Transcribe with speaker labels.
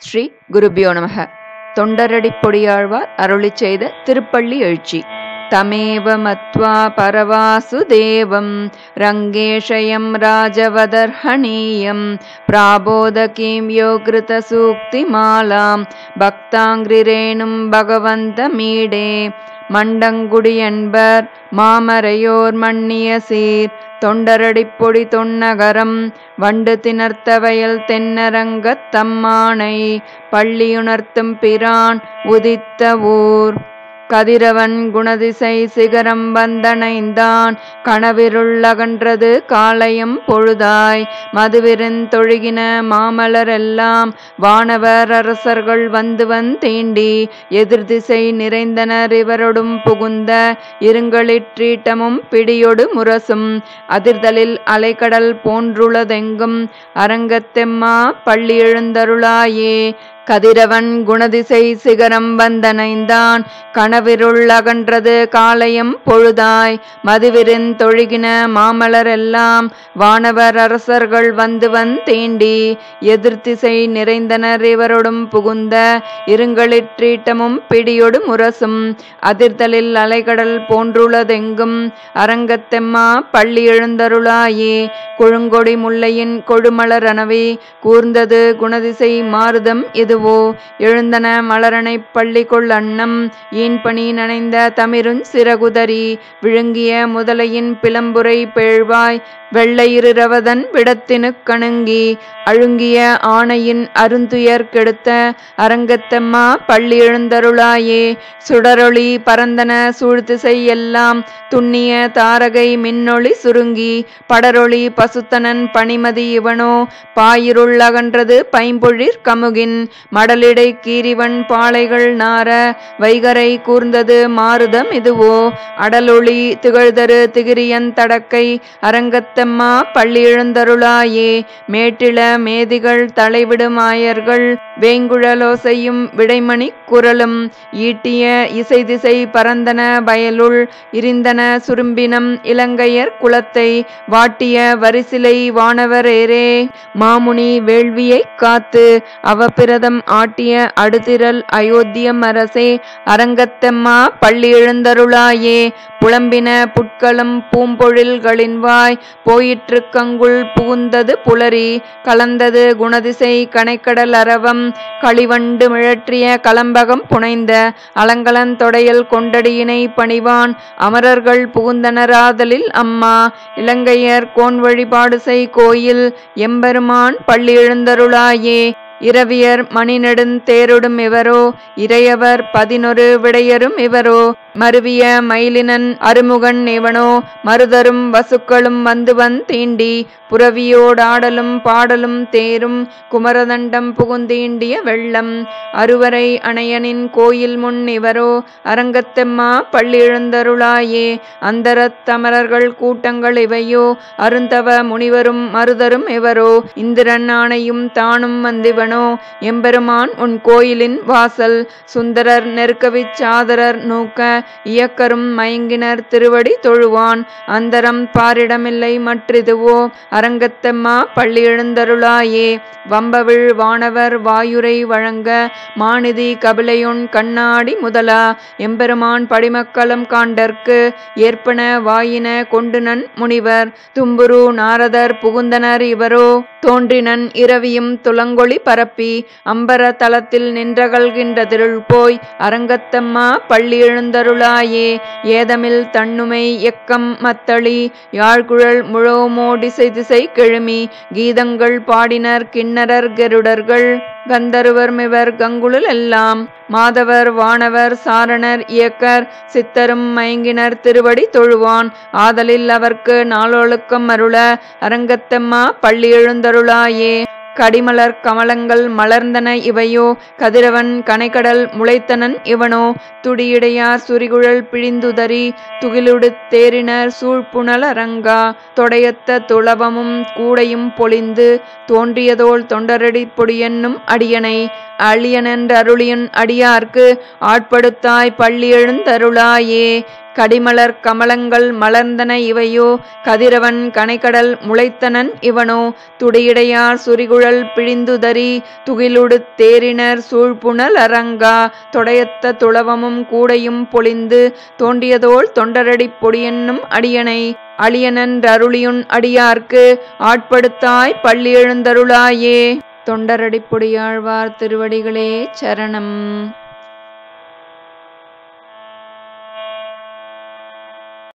Speaker 1: ஸ்ரீ குருபியோ நமக தொண்டரடிப் பொடியாழ்வார் அருளிச் செய்த திருப்பள்ளி எழுச்சி தமேவ மத்வா பரவாசுதேவம் ரங்கேஷயம் ராஜவதர்ஹணீயம் பிராபோதகீம் யோகிருத சூக்திமாலாம் பக்தாங்கிரேணும் பகவந்தமீடே மண்டங்குடியன்பர் மாமரையோர் மன்னிய சீர் தொண்டரடிப்பொடி தொன்னகரம் வண்டு திணர்த்த வயல் தென்னரங்கத் தம்மானை பள்ளியுணர்த்தும் பிரான் உதித்த ஊர் கதிரவன் குணதிசை சிகரம் வந்தணைந்தான் கனவிருள்ளகன்றது காலையும் பொழுதாய் மதுவிருந்தொழுகின மாமலரெல்லாம் வானவர் அரசர்கள் வந்து வந்தீண்டி எதிர்திசை நிறைந்தனர் இவரொடும் புகுந்த இருங்களிற்றீட்டமும் பிடியொடு முரசும் அதிர்தலில் அலைக்கடல் போன்றுளதெங்கும் அரங்கத்தெம்மா பள்ளி எழுந்தருளாயே கதிரவன் குணதிசை சிகரம் வந்தனைந்தான் கனவிருள் அகன்றது காலையும் பொழுதாய் மதுவிரின் தொழுகின மாமலரெல்லாம் வானவர் அரசர்கள் வந்து வந்தேண்டி எதிர்த்திசை நிறைந்தனர் இவரொடும் புகுந்த இருங்களிற்றீட்டமும் பிடியொடு முரசும் அதிர்தலில் அலைகடல் போன்றுளதெங்கும் அரங்கத்தெம்மா பள்ளி எழுந்தருளாயே குழுங்கொடி முல்லையின் கொழுமலரனவே கூர்ந்தது குணதிசை மாறுதம் இது இதுவோ எழுந்தன மலரனை பள்ளி கொள் அன்னம் ஈன்பணி நனைந்த தமிருஞ் சிறகுதரி விழுங்கிய முதலையின் பிளம்புரை பேழ்வாய் வெள்ளையிருவதன் விடத்தினு கணுங்கி அழுங்கிய ஆணையின் அருந்துயர் கெடுத்த அரங்கத்தம்மா பள்ளி எழுந்தருளாயே சுடரொளி பரந்தன சூழ்திசை எல்லாம் துண்ணிய தாரகை மின்னொளி சுருங்கி படரொளி பசுத்தனன் பனிமதி இவனோ பாயிருள் அகன்றது பைம்பொழிற் கமுகின் மடலிடை கீரிவன் பாளைகள் நார வைகரை கூர்ந்தது மாறுதம் இதுவோ அடலொளி திகழ்தரு திகிரியன் தடக்கை அரங்கத்தம்மா பள்ளி எழுந்தருளாயே மேட்டிள மேதிகள் தலைவிடும் ஆயர்கள் வேங்குழலோசையும் விடைமணி குரலும் ஈட்டிய இசை திசை பரந்தன வயலுள் இருந்தன சுரும்பினம் இலங்கையர் குலத்தை வாட்டிய வரிசிலை வானவரேரே மாமுனி வேள்வியைக் காத்து அவபிரதம் ஆட்டிய அடுதிரல் அயோத்தியம் அரசே அரங்கத்தம்மா பள்ளி எழுந்தருளாயே புலம்பின புட்களும் பூம்பொழில்களின் வாய் போயிற்று கங்குள் புகுந்தது புலரி கலந்தது குணதிசை கனைக்கடல் அரவம் களிவண்டு மிழற்றிய கலம்பகம் புனைந்த அலங்கலன் தொடையல் கொண்டடியினை பணிவான் அமரர்கள் புகுந்தனராதலில் அம்மா இலங்கையர் கோன் வழிபாடு செய் கோயில் எம்பெருமான் பள்ளி எழுந்தருளாயே இரவியர் மணிநெடுந் தேரொடும் இவரோ இறையவர் பதினொரு விடையரும் இவரோ மருவிய மயிலினன் அருமுகன் இவனோ மருதரும் வசுக்களும் வந்து வந்தீண்டி புறவியோடாடலும் பாடலும் தேரும் குமரதண்டம் புகுந்தீண்டிய வெள்ளம் அருவரை அணையனின் கோயில் முன் இவரோ அரங்கத்தெம்மா பள்ளி எழுந்தருளாயே அந்தரத் தமரர்கள் கூட்டங்கள் இவையோ அருந்தவ முனிவரும் மருதரும் இவரோ இந்திரன் ஆணையும் தானும் வந்திவனோ எம்பெருமான் உன் கோயிலின் வாசல் சுந்தரர் நெருக்கவிச் சாதரர் நூக்க இயக்கரும் மயங்கினர் திருவடி தொழுவான் அந்தரம் பாரிடமில்லை மற்றிதுவோ அரங்கத்தம்மா பள்ளி எழுந்தருளாயே வம்பவிழ் வானவர் வாயுரை வழங்க மாநிதி கபிலையொன் கண்ணாடி முதலா எம்பெருமான் படிமக்களம் காண்டற்கு ஏற்பன வாயின கொண்டுனன் முனிவர் தும்புரு நாரதர் புகுந்தனர் இவரோ தோன்றினன் இரவியும் துலங்கொளி பரப்பி அம்பர தளத்தில் நின்றகல்கின்ற திருள் போய் அரங்கத்தம்மா பள்ளி எழுந்தருளாயே ஏதமில் தன்னுமை எக்கம் மத்தளி யாழ்குழல் முழோமோடிசை திசை கிழமி கீதங்கள் பாடினர் கிண்ணரர் கருடர்கள் கந்தருவர் மிவர் கங்குழல் எல்லாம் மாதவர் வானவர் சாரணர் இயக்கர் சித்தரும் மயங்கினர் திருவடி தொழுவான் ஆதலில் அவர்க்கு நாளொழுக்கம் அருள அரங்கத்தம்மா பள்ளி எழுந்தருளாயே கடிமலர் கமலங்கள் மலர்ந்தன இவையோ கதிரவன் கனைக்கடல் முளைத்தனன் இவனோ துடியிடையார் சுரிகுழல் பிழிந்துதறி துகிலுடு தேரினர் சூழ்ப்புணலரங்கா தொடையத்த துளவமும் கூடையும் பொழிந்து தோன்றியதோல் தொண்டரடி பொடியென்னும் அடியனை அழியனென்று அருளியுன் அடியார்க்கு ஆட்படுத்தாய் பள்ளி எழுந்தருளாயே கடிமலர் கமலங்கள் மலர்ந்தன இவையோ கதிரவன் கனைக்கடல் முளைத்தனன் இவனோ துடியிடையார் சுரிகுழல் பிழிந்துதறி துகிலுடு தேரினர் சூழ்புணல் அரங்கா தொடையத்த துளவமும் கூடையும் பொழிந்து தோண்டியதோள் தொண்டரடிப் பொடியென்னும் அடியனை அழியனன்றருளியுன் அடியார்க்கு ஆட்படுத்தாய் பள்ளி எழுந்தருளாயே தொண்டரடிப்பொடியாழ்வார் திருவடிகளே சரணம்